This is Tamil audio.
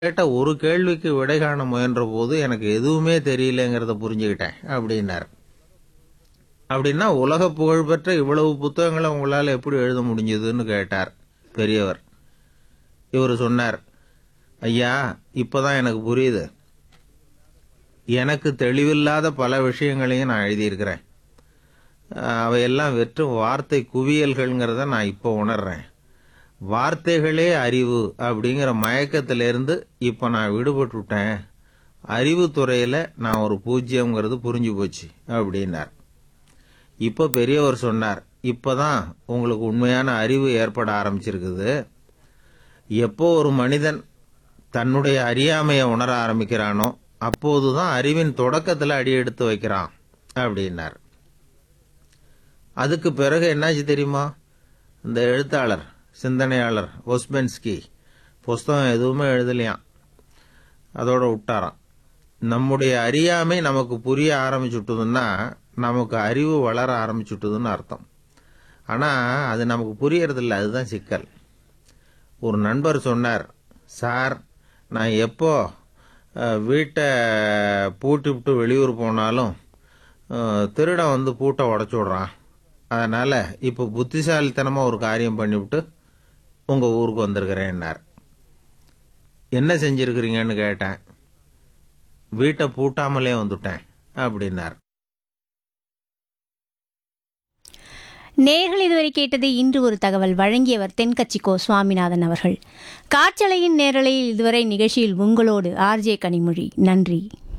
கேட்ட ஒரு கேள்விக்கு விடை காண முயன்ற போது எனக்கு எதுவுமே தெரியலங்கிறத புரிஞ்சுக்கிட்டேன் அப்படின்னார் அப்படின்னா உலக புகழ்பெற்ற இவ்வளவு புத்தகங்களை உங்களால் எப்படி எழுத முடிஞ்சதுன்னு கேட்டார் பெரியவர் இவர் சொன்னார் ஐயா இப்பதான் எனக்கு புரியுது எனக்கு தெளிவில்லாத பல விஷயங்களையும் நான் எழுதியிருக்கிறேன் அஹ் அவையெல்லாம் வெறும் வார்த்தை குவியல்கள்ங்கிறத நான் இப்போ உணர்றேன் வார்த்தைகளே அறிவு அப்படிங்கிற மயக்கத்திலிருந்து இப்போ நான் விடுபட்டுட்டேன் அறிவு துறையில் நான் ஒரு பூஜ்யம்ங்கிறது புரிஞ்சு போச்சு அப்படின்னார் இப்போ பெரியவர் சொன்னார் இப்போதான் உங்களுக்கு உண்மையான அறிவு ஏற்பட ஆரம்பிச்சிருக்குது எப்போ ஒரு மனிதன் தன்னுடைய அறியாமையை உணர ஆரம்பிக்கிறானோ அப்போதுதான் அறிவின் தொடக்கத்தில் அடி எடுத்து வைக்கிறான் அப்படின்னார் அதுக்கு பிறகு என்னாச்சு தெரியுமா இந்த எழுத்தாளர் சிந்தனையாளர் ஒஸ்பென்ஸ்கி புஸ்தகம் எதுவுமே எழுதலையாம் அதோட விட்டாராம் நம்முடைய அறியாமை நமக்கு புரிய ஆரம்பிச்சுட்டுதுன்னா நமக்கு அறிவு வளர ஆரம்பிச்சுட்டுதுன்னு அர்த்தம் ஆனால் அது நமக்கு புரியறதில்ல அதுதான் சிக்கல் ஒரு நண்பர் சொன்னார் சார் நான் எப்போ அஹ், வீட்டை பூட்டிவிட்டு வெளியூர் போனாலும் அஹ், திருடன் வந்து பூட்டை உடச்சி விட்றான் அதனால் இப்போ புத்திசாலித்தனமாக ஒரு காரியம் பண்ணிவிட்டு உங்கள் ஊருக்கு வந்திருக்கிறேன்னார் என்ன செஞ்சிருக்கிறீங்கன்னு கேட்டேன் வீட்டை பூட்டாமலே வந்துட்டேன் அப்படின்னார் நேர்கள் இதுவரை கேட்டது இன்று ஒரு தகவல் வழங்கியவர் தென்கட்சிக்கோ சுவாமிநாதன் அவர்கள் காற்றலையின் நேரலையில் இதுவரை நிகழ்ச்சியில் உங்களோடு ஆர்ஜே கனிமொழி நன்றி